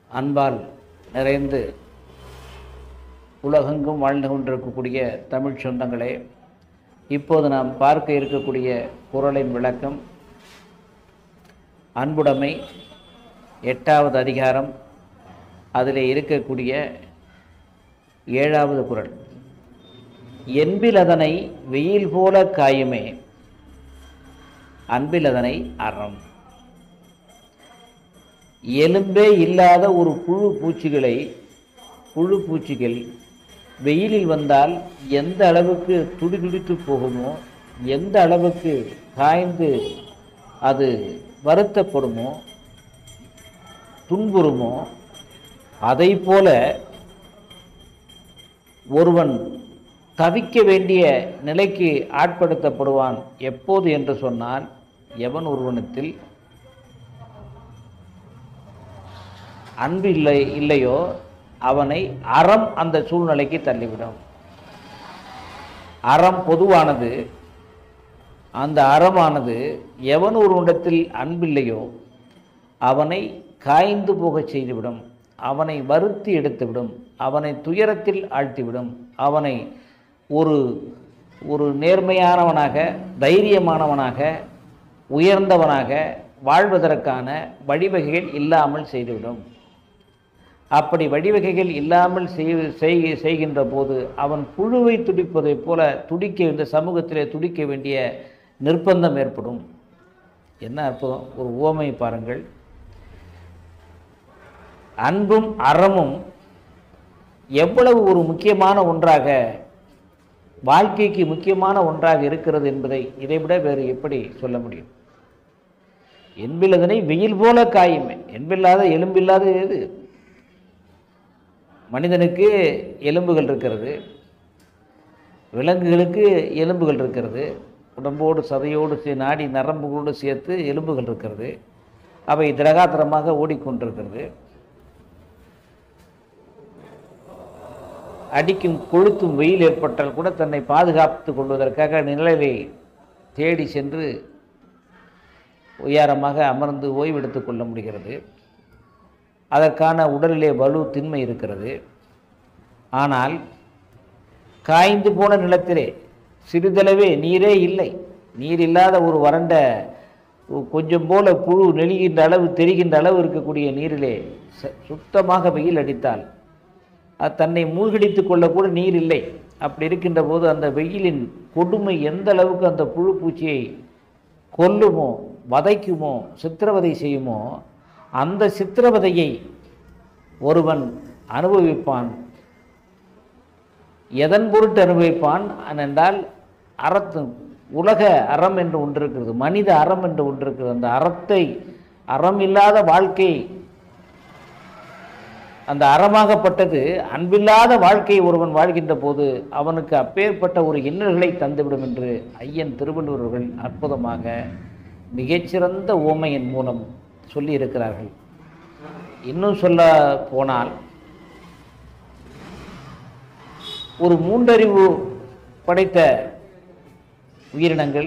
அன்பால் நிறைந்து உலகெங்கும் வாழ்ந்து கொண்டிருக்கக்கூடிய தமிழ் சொந்தங்களே இப்போது நாம் பார்க்க இருக்கக்கூடிய குறளின் விளக்கம் அன்புடைமை எட்டாவது அதிகாரம் அதில் இருக்கக்கூடிய ஏழாவது குறள் என்பில் அதனை வெயில் போல காயுமே அன்பில் அதனை அறம் எலும்பே இல்லாத ஒரு புழு பூச்சிகளை புழு பூச்சிகள் வெயிலில் வந்தால் எந்த அளவுக்கு துடிதுடித்து போகுமோ எந்த அளவுக்கு காய்ந்து அது வருத்தப்படுமோ துன்புறுமோ அதை போல ஒருவன் தவிக்க வேண்டிய நிலைக்கு ஆட்படுத்தப்படுவான் எப்போது என்று சொன்னால் எவன் ஒருவனத்தில் அன்பு இல்லை இல்லையோ அவனை அறம் அந்த சூழ்நிலைக்கு தள்ளிவிடும் அறம் பொதுவானது அந்த அறமானது எவன் ஒருவனிடத்தில் அன்பில்லையோ அவனை காய்ந்து போகச் செய்துவிடும் அவனை வருத்தி எடுத்துவிடும் அவனை துயரத்தில் ஆழ்த்திவிடும் அவனை ஒரு ஒரு நேர்மையானவனாக தைரியமானவனாக உயர்ந்தவனாக வாழ்வதற்கான வழிவகைகள் இல்லாமல் செய்துவிடும் அப்படி வழிவகைகள் இல்லாமல் செய் செய்கின்ற போது அவன் புழுவை துடிப்பதைப் போல துடிக்க இந்த சமூகத்திலே துடிக்க வேண்டிய நிர்பந்தம் ஏற்படும் என்ன அர்த்தம் ஒரு உவமை பாருங்கள் அன்பும் அறமும் எவ்வளவு ஒரு முக்கியமான ஒன்றாக வாழ்க்கைக்கு முக்கியமான ஒன்றாக இருக்கிறது என்பதை இதைவிட வேறு எப்படி சொல்ல முடியும் என்பில்லதனை வெயில் போல காயுமே என்பில்லாத எலும்பில்லாத எது மனிதனுக்கு எலும்புகள் இருக்கிறது விலங்குகளுக்கு எலும்புகள் இருக்கிறது உடம்போடு சதையோடு சே நாடி நரம்புகளோடு சேர்த்து எலும்புகள் இருக்கிறது அவை திரகாத்திரமாக ஓடிக்கொண்டிருக்கிறது அடிக்கும் கொளுத்தும் வெயில் ஏற்பட்டால் கூட தன்னை பாதுகாத்து கொள்வதற்காக நிழலை தேடி சென்று உயரமாக அமர்ந்து ஓய்வெடுத்து கொள்ள முடிகிறது அதற்கான உடலிலே வலு திண்மை இருக்கிறது ஆனால் காய்ந்து போன நிலத்திலே சிறிதளவே நீரே இல்லை நீர் இல்லாத ஒரு வறண்ட கொஞ்சம் போல புழு நெளிகின்ற அளவு தெரிகின்ற அளவு இருக்கக்கூடிய நீரிலே சுத்தமாக வெயில் அடித்தால் அது தன்னை மூழ்கடித்து கொள்ளக்கூட நீர் இல்லை அப்படி இருக்கின்ற போது அந்த வெயிலின் கொடுமை எந்த அளவுக்கு அந்த புழு பூச்சியை கொல்லுமோ வதைக்குமோ சித்திரவதை செய்யுமோ அந்த சித்திரவதையை ஒருவன் அனுபவிப்பான் எதன் பொருட்டு அனுபவிப்பான் என்றால் அறத்து உலக அறம் என்று ஒன்று இருக்கிறது மனித அறம் என்று ஒன்று இருக்கிறது அந்த அறத்தை அறம் இல்லாத வாழ்க்கை அந்த அறமாகப்பட்டது அன்பில்லாத வாழ்க்கையை ஒருவன் வாழ்கின்ற போது அவனுக்கு அப்பேற்பட்ட ஒரு இன்னல்களை தந்துவிடும் என்று ஐயன் திருவள்ளுவர்கள் அற்புதமாக மிகச்சிறந்த ஓமையின் மூலம் சொல்லி இருக்கிறார்கள் இன்னும் சொல்ல போனால் ஒரு மூன்றறிவு படைத்த உயிரினங்கள்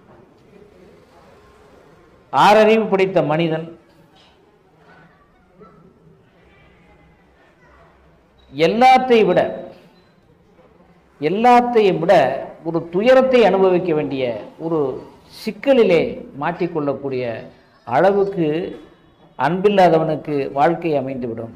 ஆறறிவு படைத்த மனிதன் எல்லாத்தையும் விட எல்லாத்தையும் விட ஒரு துயரத்தை அனுபவிக்க வேண்டிய ஒரு சிக்கலிலே மாட்டிக்கொள்ளக்கூடிய அளவுக்கு அன்பில்லாதவனுக்கு வாழ்க்கை அமைந்துவிடும்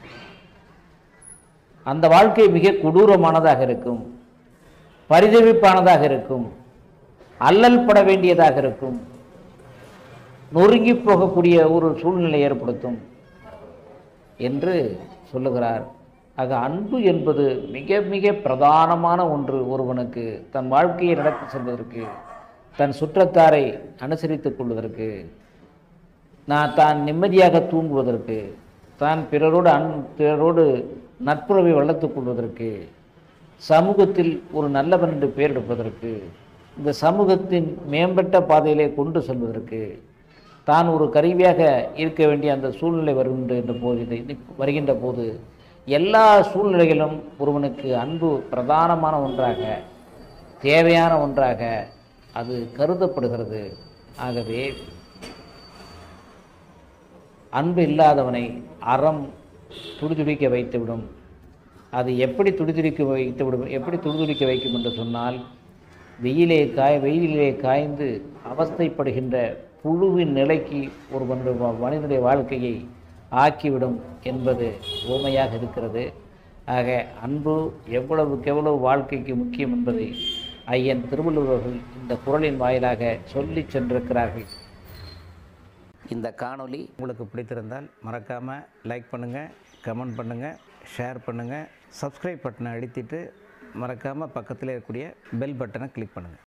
அந்த வாழ்க்கை மிக கொடூரமானதாக இருக்கும் பரிதவிப்பானதாக இருக்கும் அல்லல் பட வேண்டியதாக இருக்கும் நொறுங்கி போகக்கூடிய ஒரு சூழ்நிலை ஏற்படுத்தும் என்று சொல்லுகிறார் ஆக அன்பு என்பது மிக மிக பிரதானமான ஒன்று ஒருவனுக்கு தன் வாழ்க்கையை நடத்தி செல்வதற்கு தன் சுற்றத்தாரை அனுசரித்துக் கொள்வதற்கு நான் தான் நிம்மதியாக தூங்குவதற்கு தான் பிறரோடு அன் பிறரோடு நட்புறவை வளர்த்து கொள்வதற்கு சமூகத்தில் ஒரு நல்லவன் என்று பெயர் எடுப்பதற்கு இந்த சமூகத்தின் மேம்பட்ட பாதையிலே கொண்டு செல்வதற்கு தான் ஒரு கருவியாக இருக்க வேண்டிய அந்த சூழ்நிலை வருகின்ற போது இதை வருகின்ற போது எல்லா சூழ்நிலைகளிலும் ஒருவனுக்கு அன்பு பிரதானமான ஒன்றாக தேவையான ஒன்றாக அது கருதப்படுகிறது ஆகவே அன்பு இல்லாதவனை அறம் துடிதுடிக்க வைத்துவிடும் அது எப்படி துடிதுடிக்க வைத்துவிடும் எப்படி துடிதுடிக்க வைக்கும் என்று சொன்னால் வெயிலே காய வெயிலிலே காய்ந்து அவஸ்தைப்படுகின்ற புழுவின் நிலைக்கு ஒரு மனிதனுடைய வாழ்க்கையை ஆக்கிவிடும் என்பது உண்மையாக இருக்கிறது ஆக அன்பு எவ்வளவுக்கு எவ்வளவு வாழ்க்கைக்கு முக்கியம் என்பதை ஐயன் திருவள்ளுவர் அவர்கள் இந்த குரலின் வாயிலாக சொல்லி சென்றிருக்கிறார்கள் இந்த காணொளி உங்களுக்கு பிடித்திருந்தால் மறக்காமல் லைக் பண்ணுங்கள் கமெண்ட் பண்ணுங்கள் ஷேர் பண்ணுங்கள் சப்ஸ்கிரைப் பட்டனை அழுத்திட்டு மறக்காமல் பக்கத்தில் இருக்கக்கூடிய பெல் பட்டனை கிளிக் பண்ணுங்கள்